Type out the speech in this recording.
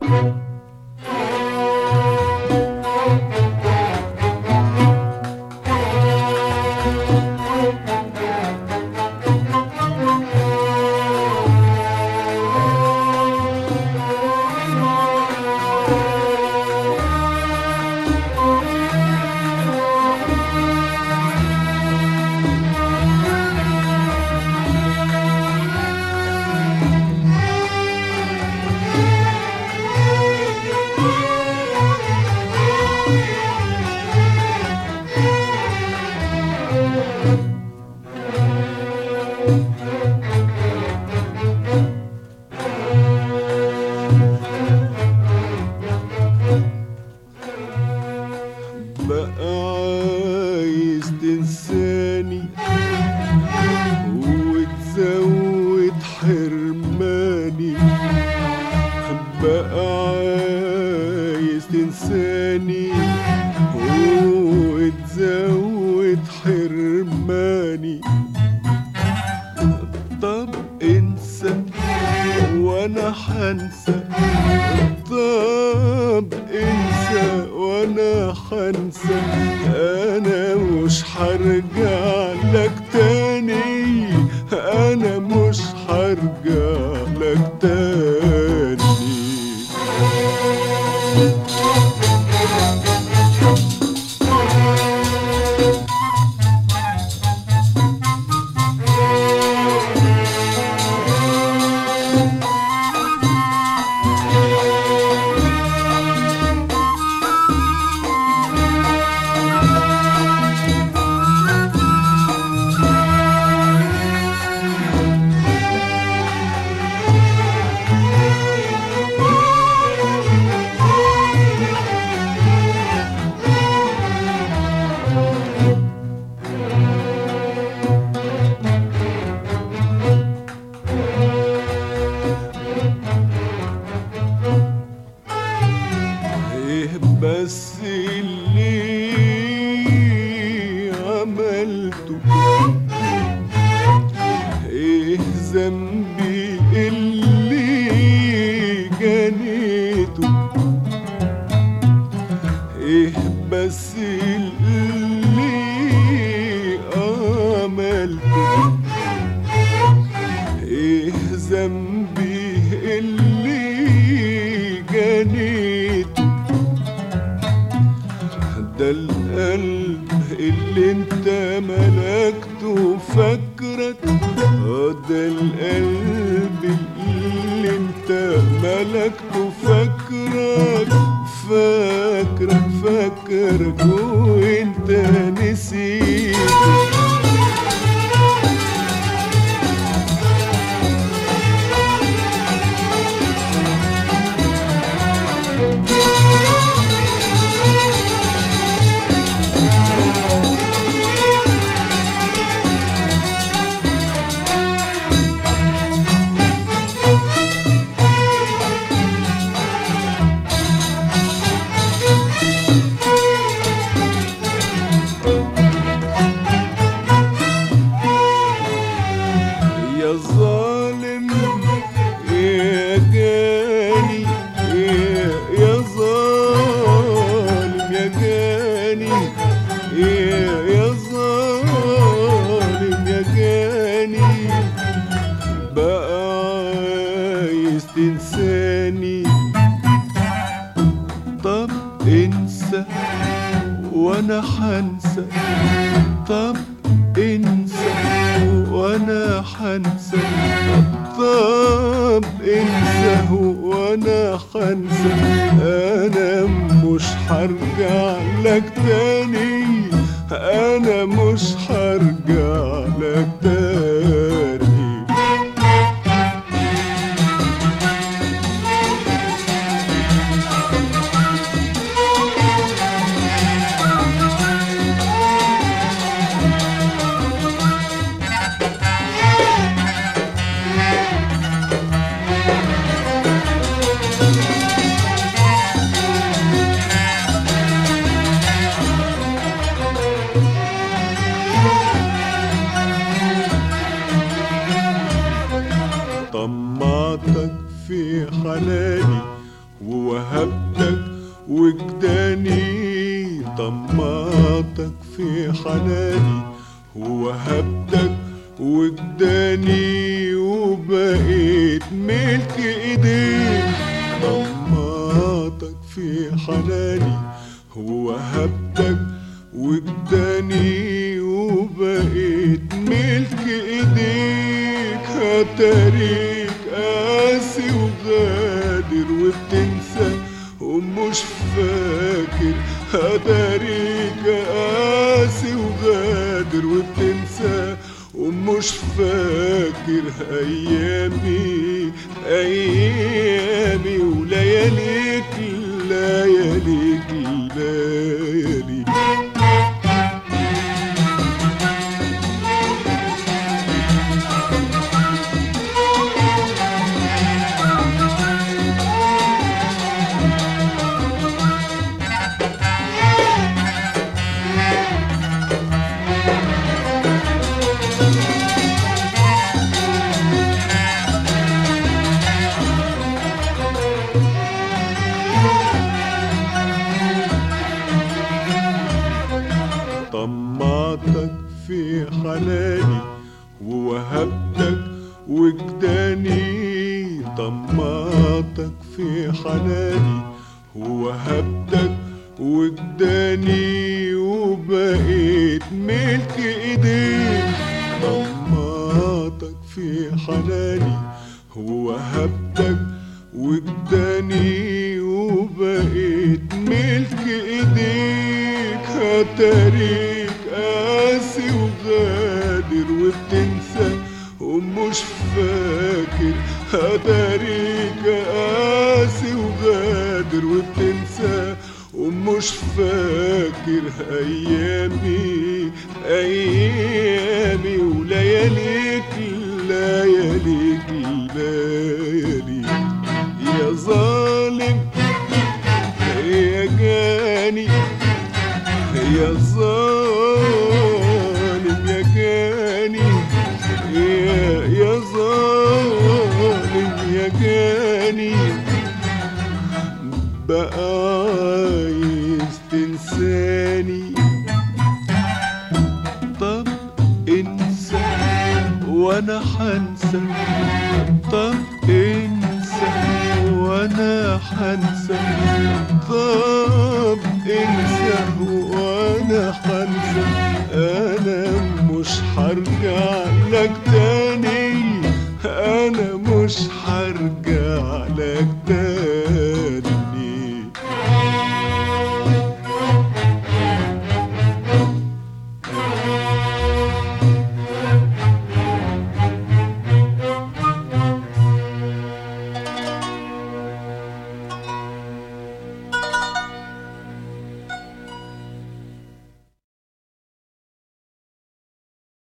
بقى عايز تنساني وتزود حرماني بقى عايز تنساني وتزود حرماني طب انسى وانا حنسى طب انسى وانا حنسى انا مش هرجع لك تاني انا مش هرجع لك تاني ايه بس اللي عملته ايه ذنبي اللي جنيته ايه بس اللي عملته ايه ذنبي اللي جنيته ده القلب اللي انت ملكته فاكرك اه ده القلب اللي انت ملكته فاكرك فاكرك فاكرك وانت نسيته يا ظالم يا جاني يا يا ظالم يا جاني يا يا ظالم يا جاني بقى عايز تنساني طب انسى وانا حنسى طب انسى وانا حنسى طب انسى وانا حنسى انا مش هرجع لك تاني انا مش هرجع لك تاني طمعتك في حناني ووهبتك وجداني طمعتك في حناني ووهبتك وجداني وبقيت ملك ايديك طمعتك في حناني ووهبتك وجداني وبقيت ملك ايديك هتاريك قاسي وغادر وبتنسى ومش فاكر هتاريك قاسي وغادر وبتنسى ومش فاكر ايامي ايامي ولياليك لياليك لياليك طمعتك في حناني ووهبتك وجداني طمعتك في حناني ووهبتك وجداني وبقيت ملك ايديك طمعتك في حناني ووهبتك وجداني وبقيت ملك ايديك هتاريك قاسي وغادر وبتنسى ومش فاكر هتاريك قاسي وغادر وبتنسى ومش فاكر ايامي ايامي ولياليك لياليك لياليك يا ظالم يا جاني يا ظالم يا جاني يا يا ظالم يا جاني بقى عايز تنساني طب انسى وانا حنسى طب انسى وانا حنسى طب انسى وانا حنسى انا مش هرجع لك تاني انا مش هرجع لك تاني